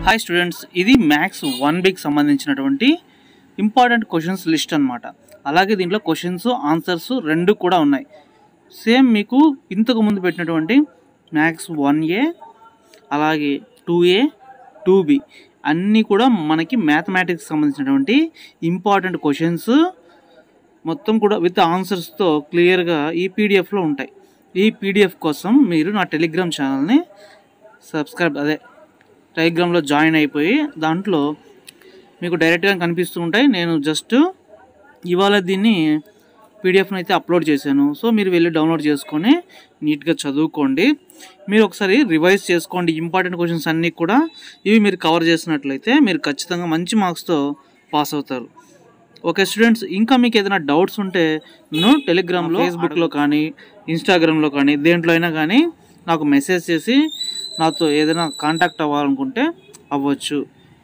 hi students ఇది maths one week సంబంధించినటువంటి important questions list అన్నమాట అలాగే దీంట్లో క్వశ్చన్స్ ఆన్సర్స్ రెండు కూడా ఉన్నాయి సేమ్ మీకు ఇంతకు ముందు పెట్టినటువంటి మ్యాథ్స్ వన్ ఏ అలాగే టూ ఏ టూ బి అన్నీ కూడా మనకి మ్యాథమెటిక్స్ సంబంధించినటువంటి ఇంపార్టెంట్ క్వశ్చన్స్ మొత్తం కూడా విత్ ఆన్సర్స్తో క్లియర్గా ఈ పీడిఎఫ్లో ఉంటాయి ఈ పీడిఎఫ్ కోసం మీరు నా టెలిగ్రామ్ ఛానల్ని సబ్స్క్రైబ్ అదే టెలిగ్రామ్లో జాయిన్ అయిపోయి దాంట్లో మీకు డైరెక్ట్గా కనిపిస్తూ ఉంటాయి నేను జస్ట్ ఇవాళ దీన్ని పీడిఎఫ్ని అయితే అప్లోడ్ చేశాను సో మీరు వెళ్ళి డౌన్లోడ్ చేసుకొని నీట్గా చదువుకోండి మీరు ఒకసారి రివైజ్ చేసుకోండి ఇంపార్టెంట్ క్వశ్చన్స్ అన్నీ కూడా ఇవి మీరు కవర్ చేసినట్లయితే మీరు ఖచ్చితంగా మంచి మార్క్స్తో పాస్ అవుతారు ఓకే స్టూడెంట్స్ ఇంకా మీకు ఏదైనా డౌట్స్ ఉంటే నేను టెలిగ్రామ్లో ఫేస్బుక్లో కానీ ఇన్స్టాగ్రామ్లో కానీ దేంట్లో అయినా కానీ నాకు మెసేజ్ చేసి నాతో ఏదైనా కాంటాక్ట్ అవ్వాలనుకుంటే అవ్వచ్చు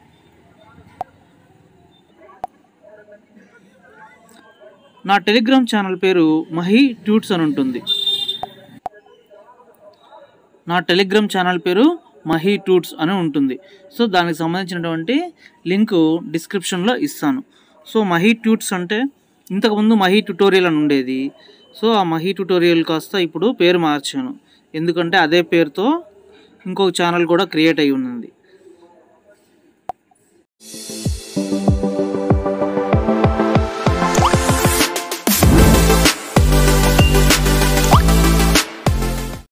నా టెలిగ్రామ్ ఛానల్ పేరు మహి ట్యూట్స్ అని ఉంటుంది నా టెలిగ్రామ్ ఛానల్ పేరు మహి ట్యూట్స్ అని ఉంటుంది సో దానికి సంబంధించినటువంటి లింక్ డిస్క్రిప్షన్లో ఇస్తాను సో మహి ట్యూట్స్ అంటే ఇంతకుముందు మహి ట్యుటోరియల్ అని ఉండేది సో ఆ మహి ట్యుటోరియల్ కాస్త ఇప్పుడు పేరు మార్చాను ఎందుకంటే అదే పేరుతో ఇంకొక ఛానల్ కూడా క్రియేట్ అయి ఉన్నది